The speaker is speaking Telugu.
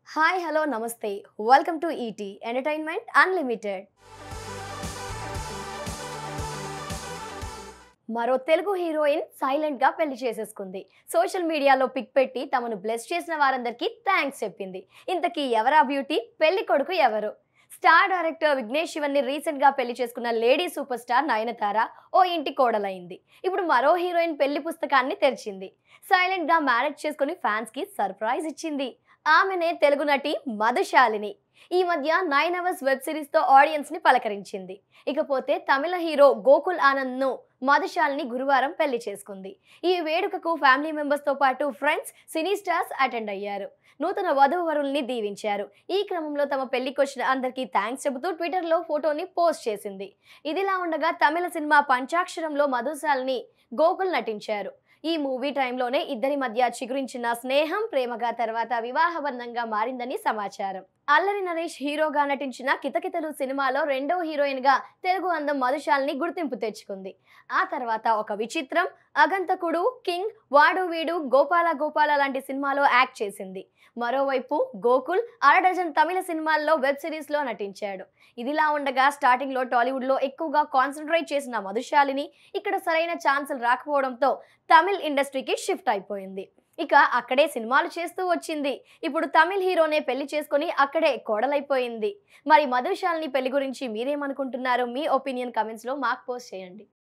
హాయ్ హలో నమస్తే welcome to ET entertainment unlimited మరో తెలుగు హీరోయిన్ సైలెంట్ గా పెళ్లి చేసేసుకుంది సోషల్ మీడియాలో పిక్ పెట్టి తమను బ్లెస్ చేసిన వారందరికీ థ్యాంక్స్ చెప్పింది ఇంతకీ ఎవరా బ్యూటీ పెళ్లి కొడుకు ఎవరు స్టార్ డైరెక్టర్ విఘ్నేష్ శివన్ని రీసెంట్ గా పెళ్లి చేసుకున్న లేడీ సూపర్ స్టార్ నయనతార ఓ ఇంటి కోడలైంది ఇప్పుడు మరో హీరోయిన్ పెళ్లి పుస్తకాన్ని తెరిచింది సైలెంట్ గా మ్యారేజ్ చేసుకుని ఫ్యాన్స్ కి సర్ప్రైజ్ ఇచ్చింది ఆమెనే తెలుగు నటి మధుశాలిని ఈ మధ్య నైన్ అవర్స్ వెబ్ సిరీస్ తో ఆడియన్స్ ని పలకరించింది ఇకపోతే తమిళ హీరో గోకుల్ ఆనంద్ ను మధుశాలిని గురువారం పెళ్లి చేసుకుంది ఈ వేడుకకు ఫ్యామిలీ మెంబర్స్ తో పాటు ఫ్రెండ్స్ సినీ స్టార్స్ అటెండ్ అయ్యారు నూతన వధూవరుల్ని దీవించారు ఈ క్రమంలో తమ పెళ్లికి వచ్చిన అందరికీ థ్యాంక్స్ చెబుతూ ట్విట్టర్లో ఫోటోని పోస్ట్ చేసింది ఇదిలా ఉండగా తమిళ సినిమా పంచాక్షరంలో మధుశాలిని గోకుల్ నటించారు ఈ మూవీ టైంలోనే ఇద్దరి మధ్య చిగురించిన స్నేహం ప్రేమగా తర్వాత వివాహబంధంగా మారిందని సమాచారం అల్లరి నరేష్ హీరోగా నటించిన కితకితలు సినిమాలో రెండో హీరోయిన్ గా తెలుగు అందం మధుశాలిని గుర్తింపు తెచ్చుకుంది ఆ తర్వాత ఒక విచిత్రం అగంతకుడు కింగ్ వాడు వీడు గోపాల గోపాల లాంటి సినిమాలో యాక్ట్ చేసింది మరోవైపు గోకుల్ అర డజన్ తమిళ సినిమాల్లో వెబ్ సిరీస్ లో నటించాడు ఇదిలా ఉండగా స్టార్టింగ్ లో టాలీవుడ్ లో ఎక్కువగా కాన్సన్ట్రేట్ చేసిన మధుశాలిని ఇక్కడ సరైన ఛాన్సులు రాకపోవడంతో తమిళ్ ఇండస్ట్రీకి షిఫ్ట్ అయిపోయింది ఇక అక్కడే సినిమాలు చేస్తూ వచ్చింది ఇప్పుడు తమిళ్ హీరోనే పెళ్లి చేసుకొని అక్కడే కోడలైపోయింది మరి మధుశాలిని పెళ్లి గురించి మీరేమనుకుంటున్నారో మీ ఒపీనియన్ కమెంట్స్ లో మాకు పోస్ట్ చేయండి